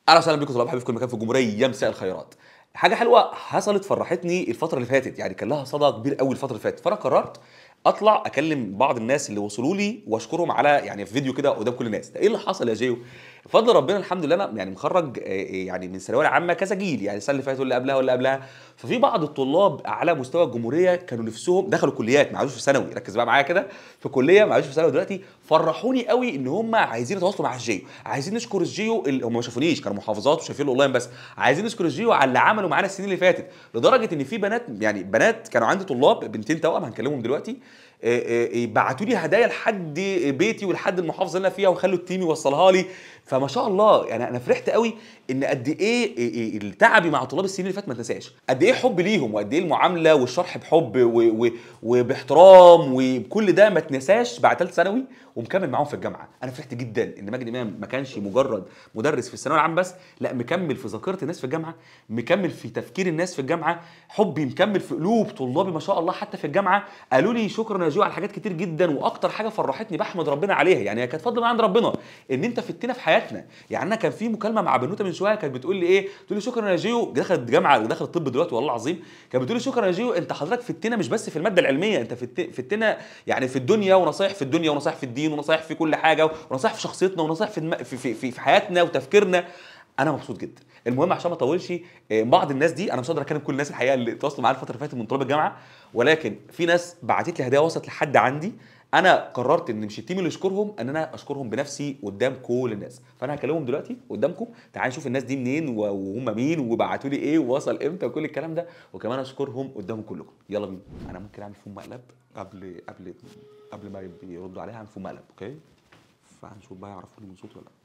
اهلا وسهلا بكم طلاب حبيبي في كل مكان في الجمهوريه مساء الخيرات حاجه حلوه حصلت فرحتني الفتره اللي فاتت يعني كان لها صدى كبير قوي الفتره اللي فاتت فانا قررت اطلع اكلم بعض الناس اللي وصلوا لي واشكرهم على يعني في فيديو كده قدام كل الناس ده ايه اللي حصل يا جيو بفضل ربنا الحمد لله انا يعني مخرج آه، آه، يعني من الثانويه العامه كذا جيل يعني السنه اللي فاتت واللي قبلها واللي قبلها ففي بعض الطلاب على مستوى الجمهوريه كانوا نفسهم دخلوا كليات ما عادوش في ثانوي ركز بقى معايا كده في كليه ما عادوش في ثانوي دلوقتي فرحوني قوي ان هم عايزين يتواصلوا مع الجيو عايزين نشكر الجيو اللي هم ما شافونيش كانوا محافظات وشايفين اونلاين بس عايزين نشكر الجيو على اللي عملوا معانا السنين اللي فاتت لدرجه ان في بنات يعني بنات كانوا عندي طلاب بنتين توأم هنكلمهم دلوقتي بعتوا لي هدايا لحد بيتي ولحد المحافظه اللي انا فيها وخلوا التيم يوصلها لي فما شاء الله يعني انا فرحت قوي ان قد ايه إيه التعبي مع طلاب السنين اللي فاتت ما تنساش قد ايه حب ليهم وقد ايه المعامله والشرح بحب و- و- وباحترام وكل ده ما تنساش بعد ثالث ثانوي ومكمل معاهم في الجامعه انا فرحت جدا ان ماجد امام ما كانش مجرد مدرس في الثانويه العامه بس لا مكمل في ذاكره الناس في الجامعه مكمل في تفكير الناس في الجامعه حبي مكمل في قلوب طلابي ما شاء الله حتى في الجامعه قالوا لي شكرا يا جو على حاجات كتير جدا واكتر حاجه فرحتني بحمد ربنا عليها يعني هي كانت فضل من عند ربنا ان انت فدتنا في حياتنا يعني انا كان في مكالمه مع بنوته من شويه كانت بتقول لي ايه تقول لي شكرا يا جيو دخلت جامعه ودخلت طب دلوقتي والله العظيم كانت بتقول لي شكرا يا جيو انت حضرتك فدتنا مش بس في الماده العلميه انت فدت- فدتنا يعني في الدنيا ونصايح في الدنيا ونصايح في الدين ونصايح في كل حاجه ونصايح في شخصيتنا ونصايح في الم... في, في, في, في حياتنا وتفكيرنا انا مبسوط جدا المهم عشان ما اطولش آه، بعض الناس دي انا مش هقدر اكلم كل الناس الحقيقه اللي تواصلوا معايا الفتره اللي فاتت من طلاب الجامعه ولكن في ناس بعتت لي هدايا وصلت لحد عندي انا قررت ان مش التيم اللي يشكرهم ان انا اشكرهم بنفسي قدام كل الناس فانا هكلمهم دلوقتي قدامكم تعالوا نشوف الناس دي منين و- وهم مين وبعتوا لي ايه ووصل امتى وكل الكلام ده وكمان اشكرهم قدامكم كلكم يلا بينا انا ممكن اعمل فيهم مقلب قبل قبل قبل ما يردوا عليها اعمل فيهم مقلب اوكي فهنشوف بقى يعرفوني من صوتي ولا لا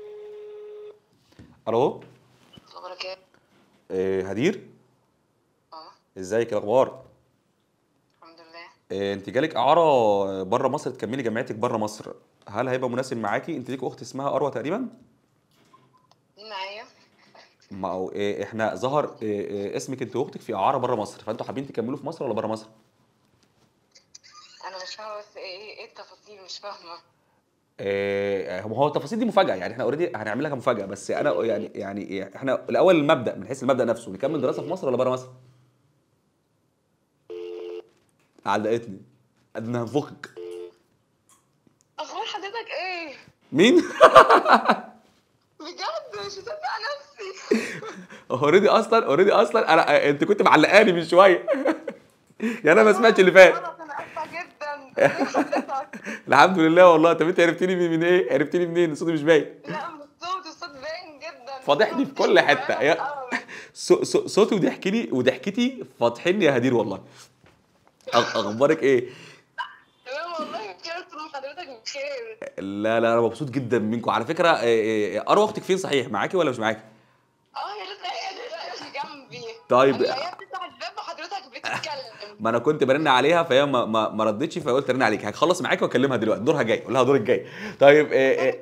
الو خبرك ايه؟ إيه هدير اه ازيك إيه الاخبار الحمد لله إيه انت جالك اعاره بره مصر تكملي جامعتك بره مصر هل هيبقى مناسب معاكي انت ليك اخت اسمها اروى تقريبا مين معايا؟ ما هو إيه احنا ظهر إيه إيه اسمك انت واختك في اعاره بره مصر فانتوا حابين تكملوا في مصر ولا بره مصر انا مش فاهمه بس ايه ايه التفاصيل مش فاهمه إيه هو التفاصيل دي مفاجاه يعني احنا اوريدي هنعمل لها مفاجاه بس انا يعني يعني احنا الاول المبدا من حيث المبدا نفسه نكمل دراسه في مصر ولا بره مصر علقتني ادنا هنفخك اخبار حضرتك ايه؟ مين بجد مش مصدقه نفسي اوريدي اصلا اوريدي اصلا انا انت كنت معلقاني من شويه يعني انا ما سمعتش اللي فات غلط، انا اسفه جدا إيه حضرتك؟ الحمد لله والله طب انت عرفتني من, من ايه عرفتني منين صوتي مش باين لا من الصوت الصوت باين جدا فاضحني في كل حتة. يا- آه. صو- صو- صوتي وضحكتي وضحكتي فاضحيني يا هدير والله أخ- اخبارك ايه تمام والله بخير طول ما حضرتك بخير لا لا انا مبسوط جدا منكم على فكره إيه، إيه، اروى اختك فين صحيح معاكي ولا مش معاكي اه يا لسه هي دلوقتي جنبي طيب. أنا هي بتفتح الباب وحضرتك بتتكلم ما انا كنت برن عليها فهي ما, ما, ما ردتش فقلت ارن عليك هخلص معاكي واكلمها دلوقتي دورها جاي قول لها دورك جاي طيب إيه إيه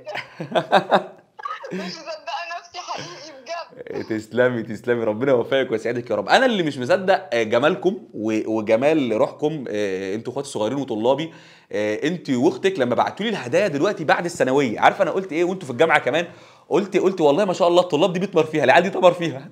مش مصدقه نفسي حقيقي بجد تسلمي تسلمي ربنا يوفقك ويسعدك يا رب انا اللي مش مصدق آه، جمالكم و- وجمال روحكم آه، انتوا اخواتي الصغيرين وطلابي آه، انت واختك لما بعتوا لي الهدايا دلوقتي بعد الثانويه عارفه انا قلت ايه وانتوا في الجامعه كمان قلت قلت والله ما شاء الله الطلاب دي بتمر فيها العيال دي تمر فيها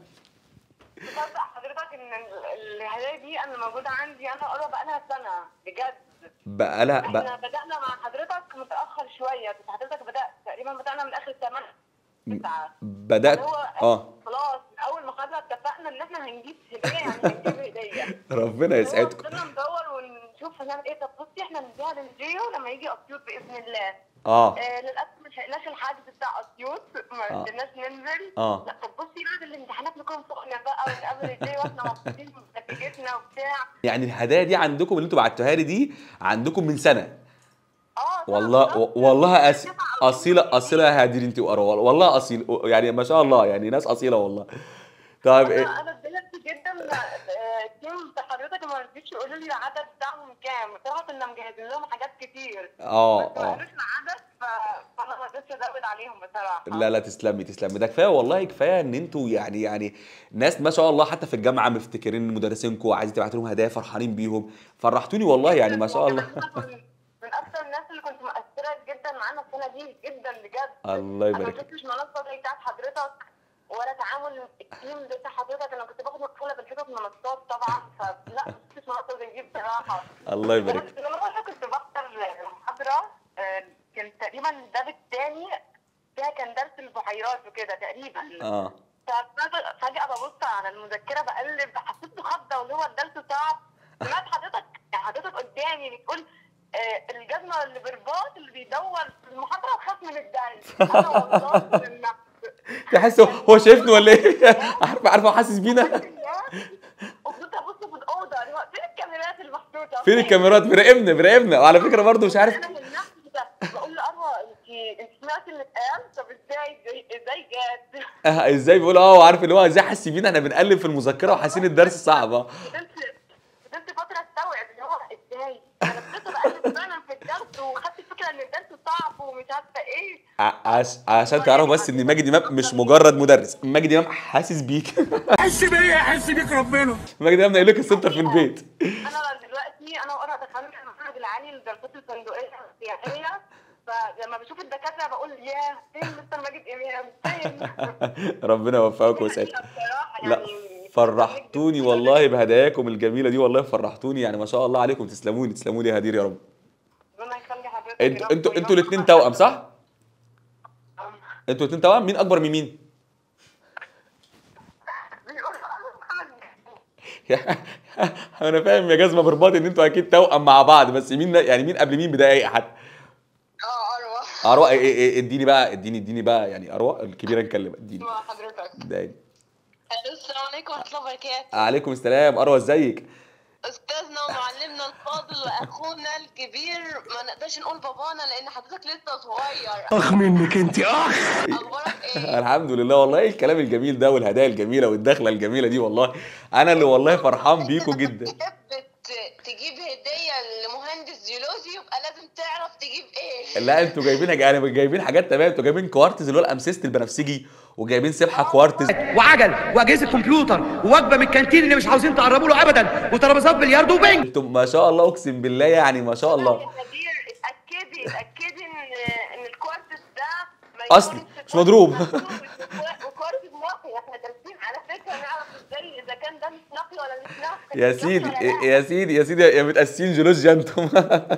تصدق حضرتك ان ال- الهدايا دي انا موجوده عندي انا قرب بقالها سنه بجد بقى لا احنا بقى بدانا مع حضرتك متاخر شويه كنت حضرتك بدات تقريبا بدانا من اخر 8 9 بدات هو اه خلاص من اول ما خدنا اتفقنا ان احنا هنجيب هديه يعني هنجيب هديه ربنا هو يسعدكم فضلنا ندور ونشوف هنعمل ايه طب بصي احنا نديها للجيو لما يجي اسيوط باذن الله اه آه للاسف ما لحقناش الحجز بتاع اسيوط ما آه. قدرناش ننزل اه لا طب بصي بعد الامتحانات نكون فوقنا بقى ونقابل الجاي واحنا مبسوطين بنتيجتنا وبتاع يعني الهدايا دي عندكم اللي انتوا بعتوها لي دي عندكم من سنه اه طبعاً والله بالظبط. والله أس... تسعة أو اصيله اصيله يا هدير انت واروى والله اصيل يعني ما شاء الله يعني ناس اصيله والله طيب ايه انا انا اتضايقت جدا آه، التيم بتاع حضرتك ما رضيتش يقولوا لي العدد بتاعهم كام بصراحه كنا مجهزين لهم حاجات كتير اه بس ما اه قالوش العدد ف- فانا ما قدرتش ازود عليهم بصراحه لا لا تسلمي تسلمي ده كفايه والله كفايه ان انتوا يعني يعني ناس ما شاء الله حتى في الجامعه مفتكرين مدرسينكم عايزين تبعتوا لهم هدايا فرحانين بيهم فرحتوني والله يعني ما شاء الله من اكتر الناس اللي كنت مؤثره جدا معانا السنه دي جدا بجد الله انا ما يبارك لك شفتش منصه زي بتاعت حضرتك ولا تعامل التيم بتاع حضرتك انا كنت باخد مقفوله بالحتت منصات طبعا فلا ما شفتش منصه زي دي بصراحه الله يبارك لك بس لما انا كنت بحضر المحاضره آه، كان تقريبا الباب الثاني فيها كان درس البحيرات وكده تقريبا اه ففجأة فجأة ببص على المذكرة بقلب حسيت بخضة واللي هو الدرس صعب سمعت حضرتك يعني حضرتك قدامي بتقول آه الجزمة اللي برباط اللي بيدور في المحاضرة وخاف من الدرس أنا والله من تحس هو شايفني ولا ايه عارفه عارفه حاسس بينا وفضلت أبص في الأوضة اللي هو فين الكاميرات المحطوطة فين الكاميرات بيراقبنا بيراقبنا وعلى فكره برضه مش عارف أنا من نفسي ده بقول لأروى أنت أنت سمعتي اللي اتقال طب إزاي إزاي إزاي جات آه، ازاي بيقول اه وعارف اللي هو ازاي حاسس بينا احنا بنقلب في المذكره وحاسين الدرس صعب اه فضلت فضلت فترة استوعب اللي هو ازاي؟ انا فضلت بقلب فعلا في الدرس وخدت الفكرة ان الدرس صعب ومش عارفة ايه ع- عش... عشان تعرفوا بس ان ماجد امام مش مجرد مدرس ماجد امام حاسس بيك حس بيا حس بيك ربنا ماجد امام نايل لك السنتر في البيت انا دلوقتي انا وأنا دخلنا المنهج العالي للدراسات الفندقية والسياحية فلما بشوف الدكاترة بقول ياه فين مستر ماجد امام فين؟ ربنا يوفقك ويسعدك بصراحة لا يعني فرحتوني والله بهداياكم الجميله دي والله فرحتوني يعني ما شاء الله عليكم تسلموا لي تسلموا لي يا هدير يا رب ربنا يخلي حضرتك انتوا يا رب انتوا انتوا ويوفقك. الاثنين توأم صح؟ انتوا الاثنين توأم مين اكبر من مين؟ بيقولوا محمد انا فاهم يا جزمه برباط ان انتوا اكيد توأم مع بعض بس مين يعني مين قبل مين بدايه حد اه اروى اروى إيه- إيه- إيه، اديني بقى اديني اديني بقى يعني اروى الكبيره نكلم اديني مع حضرتك اداني السلام عليكم ورحمة الله وبركاته عليكم السلام اروى ازيك أستاذنا ومعلمنا الفاضل وأخونا الكبير ما نقدرش نقول بابانا لأن حضرتك لسه صغير اخ منك انت اخ أخبارك إيه؟ الحمد لله والله ايه الكلام الجميل ده والهدايا الجميله والدخله الجميله دي والله انا اللي والله فرحان بيكم جدا تحب ت- تجيب هدية لمهندس جيولوجي يبقى لازم تعرف تجيب إيه لا انتوا جايبين يعني جايبين حاجات تمام انتوا جايبين كوارتز اللي هو الامسيست البنفسجي وجايبين سبحه كوارتز وعجل واجهزه كمبيوتر ووجبه من الكانتين اللي مش عاوزين تقربوا له ابدا وترابيزات بلياردو وبنج انتوا ما شاء الله اقسم بالله يعني ما شاء الله يا هدير اتاكدي اتاكدي ان ان الكوارتز ده ما أصلي، يكونش مش مضروب. وكوارتز نقي احنا دارسين على فكره نعرف ازاي اذا كان ده مش نقي ولا مش نقي يا نقي سيدي ولا لا. يا سيدي يا سيدي يا متأسسين جيولوجيا انتم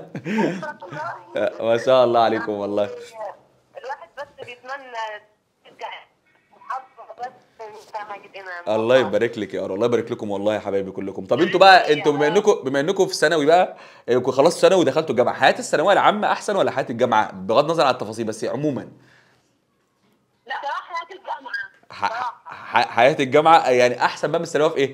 ما شاء الله عليكم والله الواحد بس بيتمنى ترجع محافظه بس بتاع ماجد امام الله يبارك لك يا ارى الله يبارك لكم والله يا حبايبي كلكم طب انتوا بقى انتوا بما انكم بما انكم في ثانوي بقى اه، خلصتوا ثانوي ودخلتوا الجامعه حياه الثانويه العامه احسن ولا حياه الجامعه بغض النظر عن التفاصيل بس عموما لا صراحه حياه الجامعه ح- صراحة. ح- حياه الجامعه يعني احسن بقى من الثانويه في ايه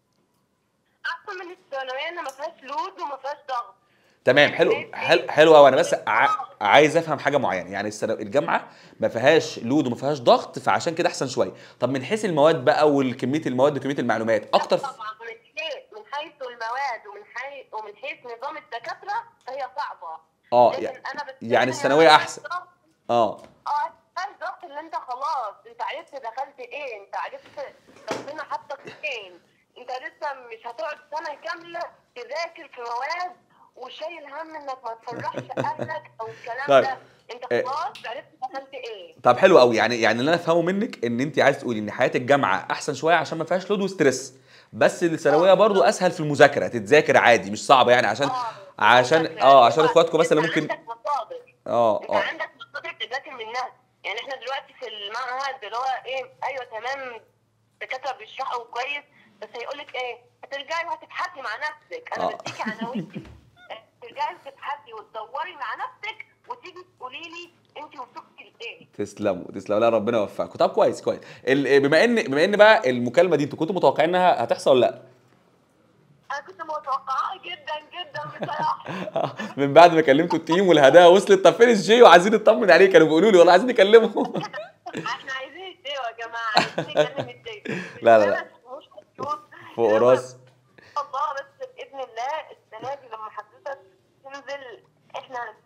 احسن من الثانويه ان ما فيهاش لود وما فيهاش ضغط تمام حلو حلو حلو قوي انا بس ع... عايز افهم حاجه معينه يعني السنة... الجامعه ما فيهاش لود وما فيهاش ضغط فعشان كده احسن شويه طب من حيث المواد بقى والكميه المواد وكميه المعلومات اكتر ف... طبعا من حيث من حيث المواد ومن حيث ومن حيث نظام الدكاتره فهي صعبه اه لكن يعني انا بس يعني الثانويه احسن اه اه كان ضغط اللي انت خلاص انت عرفت دخلت ايه انت عرفت ربنا حطك فين انت لسه مش هتقعد سنه كامله تذاكر في مواد وشايل هم انك ما تفرحش اهلك او الكلام طيب. ده انت إيه. خلاص عرفت دخلت ايه طب حلو قوي يعني يعني اللي انا افهمه منك ان انت عايز تقولي ان حياه الجامعه احسن شويه عشان ما فيهاش لود وستريس بس الثانويه برضو اسهل في المذاكره تتذاكر عادي مش صعبه يعني عشان آه، عشان بالظبط. اه عشان هو اخواتكم بس اللي انت ممكن عندك مصادر اه انت اه عندك مصادر تذاكر منها يعني احنا دلوقتي في المعهد اللي هو ايه ايوه تمام الدكاتره بيشرحوا كويس بس هيقول لك ايه هترجعي وهتتحدي مع نفسك انا آه. بديكي عناوين ترجعي وتتحدي وتدوري مع نفسك وتيجي تقولي لي انت وصلتي لايه تسلموا تسلموا لا ربنا يوفقكم طب كويس كويس ال- بما ان بما ان بقى المكالمه دي انتوا كنتوا متوقعين انها هتحصل ولا لا انا كنت متوقعاها جدا جدا بصراحه من بعد ما كلمتوا التيم والهدايا وصلت طب فين الجي وعايزين نطمن عليه كانوا بيقولوا لي والله عايزين نكلمه احنا عايزين الديو يا جماعه عايزين نكلم الديو لا، لا، لا. مش مبسوط فوق راس الله بس باذن الله السنه دي لما حضرتك تنزل احنا هنكون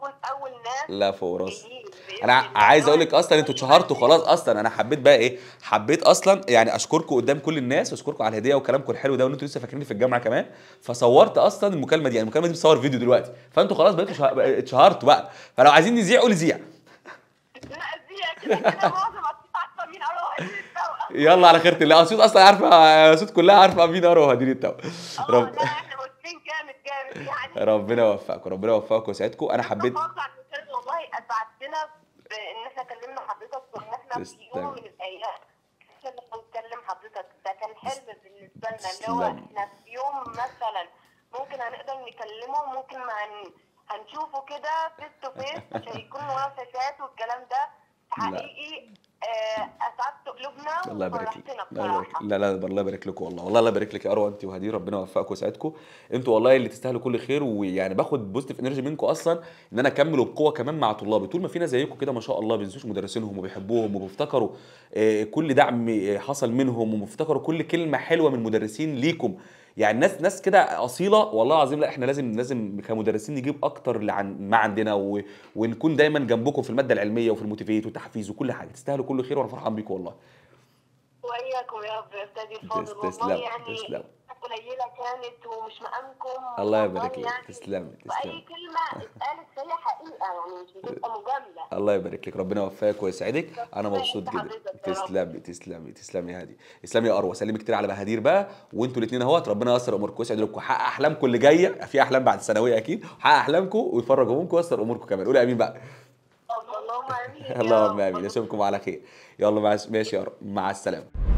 تكون اول ناس لا فوق راسي جايين بإذن انا الله. عايز اقول لك اصلا انتوا اتشهرتوا خلاص اصلا انا حبيت بقى ايه حبيت اصلا يعني اشكركم قدام كل الناس واشكركم على الهديه وكلامكم الحلو ده وان انتوا لسه فاكريني في الجامعه كمان فصورت اصلا المكالمه دي يعني المكالمه دي بتصور فيديو دلوقتي فانتوا خلاص بقيتوا شه- اتشهرتوا بقى فلو عايزين نذيع قول ذيع لا دي كده كده معظم أصحابي عارفه مين اروح التوأم يلا على خيرة الله اسيوط اصلا عارفه اسيوط كلها عارفه مين اروح هدير التو اه رب... لا احنا متفقين جامد جامد يعني ربنا يوفقكم ربنا يوفقكم ويسعدكم انا حبيت برضه عن المثال والله اسعدتنا بان احنا كلمنا حضرتك وان احنا في تسلم. يوم من الايام احنا اللي بنكلم حضرتك ده كان حلم بالنسبه لنا اللي هو تسلم. احنا في يوم مثلا ممكن هنقدر نكلمه ممكن ما هن... هنشوفه كده فيس تو فيس مش هيكون وراه شاشات والكلام ده حقيقي آه، اسعدت قلوبنا الله يبارك لك وفرحتنا الله يبارك بصراحه لا لا الله يبارك لكم والله والله الله يبارك لك يا اروى انت وهدير ربنا يوفقكم ويسعدكم انتوا والله اللي تستاهلوا كل خير ويعني باخد بوزيتيف انرجي منكم اصلا ان انا اكمل وبقوه كمان مع طلابي طول ما في ناس زيكم كده ما شاء الله بينسوش مدرسينهم وبيحبوهم وبيفتكروا آه، كل دعم آه، حصل منهم وبيفتكروا كل كلمه حلوه من المدرسين ليكم يعني ناس ناس كده اصيله والله العظيم لا احنا لازم لازم كمدرسين نجيب اكتر اللي عن ما عندنا و... ونكون دايما جنبكم في الماده العلميه وفي الموتيفيت والتحفيز وكل حاجه تستاهلوا كل خير وانا فرحان بيكم والله واياكم يا رب يا استاذي الفاضل تس- والله تسلم- يعني تسلم. قليله كانت ومش مقامكم الله والله يبارك لك يعني تسلمي واي تسلمي كلمه اتقالت فهي حقيقه يعني مش بتبقى مجامله الله يبارك لك ربنا يوفقك ويسعدك انا ربنا مبسوط يسعد جدا حضرتك يا رب. تسلمي تسلمي تسلمي يا هادي تسلمي يا اروى سلمي كتير على بهادير بقى وانتوا الاثنين اهوت ربنا ييسر اموركم ويسعد لكم حقق احلامكم اللي جايه في احلام بعد الثانويه اكيد حقق احلامكم ويفرج همومكم وييسر اموركم كمان قولي امين بقى اللهم امين يا اللهم رب. امين اشوفكم على خير يلا مع ماشي يا رب مع السلامه